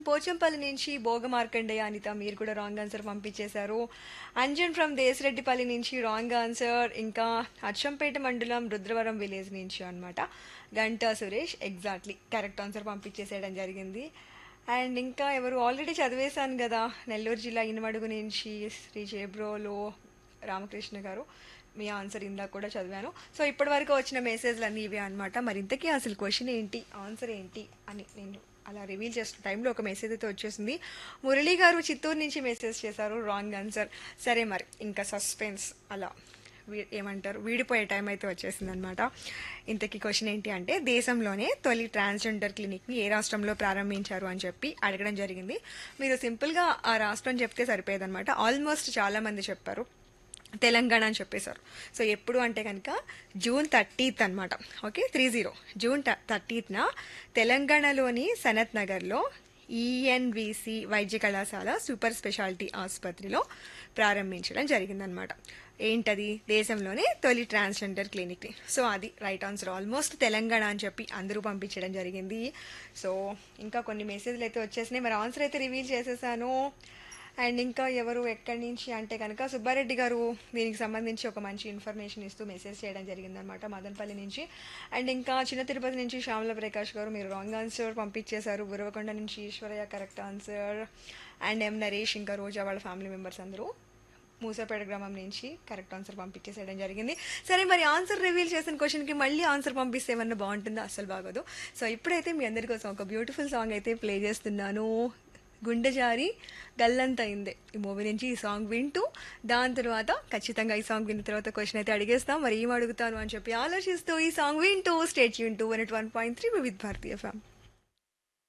పోచంపల్లి నుంచి భోగ మార్కండేయ అనిత మీరు కూడా రాంగ్ ఆన్సర్ పంపించేశారు అంజన్ ఫ్రమ్ దేశరెడ్డిపల్లి నుంచి రాంగ్ ఆన్సర్ ఇంకా అచ్చంపేట మండలం రుద్రవరం విలేజ్ నుంచి అన్నమాట Ganta Suresh exactly correct answer పంపించేసేయడం జరిగింది అండ్ ఇంకా ఎవరు ఆల్రెడీ చదివేశాను కదా నెల్లూరు జిల్లా ఇనమడుగు నుంచి శ్రీ జేబ్రోలో రామకృష్ణ గారు మీ ఆన్సర్ ఇందాక కూడా చదివాను సో ఇప్పటి వరకు వచ్చిన మెసేజ్లు అన్నీ ఇవే అనమాట మరి ఇంతకీ అసలు క్వశ్చన్ ఏంటి ఆన్సర్ ఏంటి అని నేను అలా రివీల్ చేస్తున్న టైంలో ఒక మెసేజ్ అయితే వచ్చేసింది మురళి గారు చిత్తూరు నుంచి మెసేజ్ చేశారు రాంగ్ ఆన్సర్ సరే మరి ఇంకా సస్పెన్స్ అలా వీ- ఏమంటారు వీడిపోయే టైం అయితే వచ్చేసింది అనమాట ఇంతకీ క్వశ్చన్ ఏంటి అంటే దేశంలోనే తొలి ట్రాన్స్జెండర్ క్లినిక్ని ఏ రాష్ట్రంలో ప్రారంభించారు అని చెప్పి అడగడం జరిగింది మీరు సింపుల్గా ఆ రాష్ట్రం చెప్తే సరిపోయేదన్నమాట ఆల్మోస్ట్ చాలా మంది చెప్పారు తెలంగాణ అని చెప్పేశారు సో ఎప్పుడు అంటే కనుక జూన్ థర్టీత్ అనమాట ఓకే త్రీ జీరో జూన్ థర్టీత్న తెలంగాణలోని సనత్ నగర్లో ఈఎన్విసి వైద్య కళాశాల సూపర్ స్పెషాలిటీ ఆసుపత్రిలో ప్రారంభించడం జరిగిందనమాట ఏంటది దేశంలోనే తొలి ట్రాన్స్జెండర్ క్లినిక్ని సో అది రైట్ ఆన్సర్ ఆల్మోస్ట్ తెలంగాణ అని చెప్పి అందరూ పంపించడం జరిగింది సో ఇంకా కొన్ని మెసేజ్లు అయితే వచ్చేసినాయి మరి ఆన్సర్ అయితే రివీల్ చేసేసాను అండ్ ఇంకా ఎవరు ఎక్కడి నుంచి అంటే కనుక సుబ్బారెడ్డి గారు దీనికి సంబంధించి ఒక మంచి ఇన్ఫర్మేషన్ ఇస్తూ మెసేజ్ చేయడం జరిగిందనమాట మదనపల్లి నుంచి అండ్ ఇంకా చిన్న తిరుపతి నుంచి శ్యామల ప్రకాష్ గారు మీరు రాంగ్ ఆన్సర్ పంపించేశారు గురవకొండ నుంచి Eshwaraiah correct answer and M Naresh ఇంకా రోజా వాళ్ళ ఫ్యామిలీ మెంబర్స్ అందరూ మూసాపేట గ్రామం నుంచి కరెక్ట్ ఆన్సర్ పంపించేసేయడం జరిగింది సరే మరి ఆన్సర్ రివీల్ చేసిన క్వశ్చన్కి మళ్ళీ ఆన్సర్ పంపిస్తే ఏమన్నా బాగుంటుందో అస్సలు బాగోదు సో ఇప్పుడైతే మీ అందరి కోసం ఒక బ్యూటిఫుల్ సాంగ్ అయితే ప్లే చేస్తున్నాను గుండె జారి గల్లంతైందే ఈ మూవీ నుంచి ఈ సాంగ్ వింటూ దాని తర్వాత ఖచ్చితంగా ఈ సాంగ్ విన్న తర్వాత క్వశ్చన్ అయితే అడిగేస్తాం మరి ఏం అడుగుతాను అని చెప్పి ఆలోచిస్తూ ఈ సాంగ్ వింటూ స్టేట్ యూన్ two one one point three with Bharatiya ఫ్యామ్